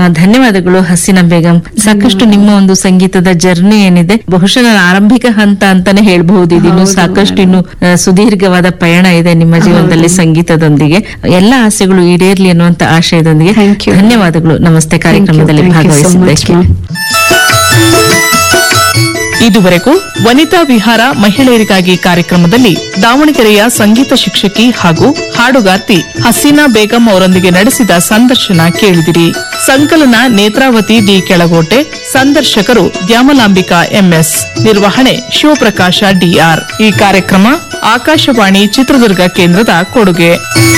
ಧನ್ಯವಾದಗಳು ಹಸೀನಾ ಬೇಗಂ ಸಾಕಷ್ಟು ನಿಮ್ಮ ಒಂದು ಸಂಗೀತದ ಜರ್ನಿ ಏನಿದೆ ಬಹುಶಃ ನಾನು ಆರಂಭಿಕ ಹಂತ ಅಂತಾನೆ ಹೇಳ್ಬಹುದು ಇದಿನ್ನು ಸಾಕಷ್ಟು ಇನ್ನು ಆ, ಸುದೀರ್ಘವಾದ ಪಯಣ ಇದೆ ನಿಮ್ಮ ಜೀವನದಲ್ಲಿ ಸಂಗೀತದೊಂದಿಗೆ ಎಲ್ಲ ಆಸೆಗಳು ಈಡೇರ್ಲಿ ಅನ್ನುವಂತ ಆಶಯದೊಂದಿಗೆ Thank you. ಧನ್ಯವಾದಗಳು ನಮಸ್ತೆ ಕಾರ್ಯಕ್ರಮದಲ್ಲಿ Thank you so much, ಭಾಗವಹಿಸಿದ್ದಕ್ಕೆ ma'am. ಇದುವರೆಗೂ ವನಿತಾ ವಿಹಾರ ಮಹಿಳೆಯರಿಗಾಗಿ ಕಾರ್ಯಕ್ರಮದಲ್ಲಿ ದಾವಣಗೆರೆಯ ಸಂಗೀತ ಶಿಕ್ಷಕಿ ಹಾಗೂ ಹಾಡುಗಾರ್ತಿ ಹಸೀನಾ ಬೇಗಂ ಅವರೊಂದಿಗೆ ನಡೆಸಿದ ಸಂದರ್ಶನ ಕೇಳಿದಿರಿ ಸಂಕಲನ ನೇತ್ರಾವತಿ ಡಿ ಕೆಳಗೋಟೆ ಸಂದರ್ಶಕರು ದ್ಯಾಮಲಾಂಬಿಕಾ ಎಂಎಸ್ ನಿರ್ವಹಣೆ ಶಿವಪ್ರಕಾಶ ಡಿಆರ್ ಈ ಕಾರ್ಯಕ್ರಮ ಆಕಾಶವಾಣಿ ಚಿತ್ರದುರ್ಗ ಕೇಂದ್ರದ ಕೊಡುಗೆ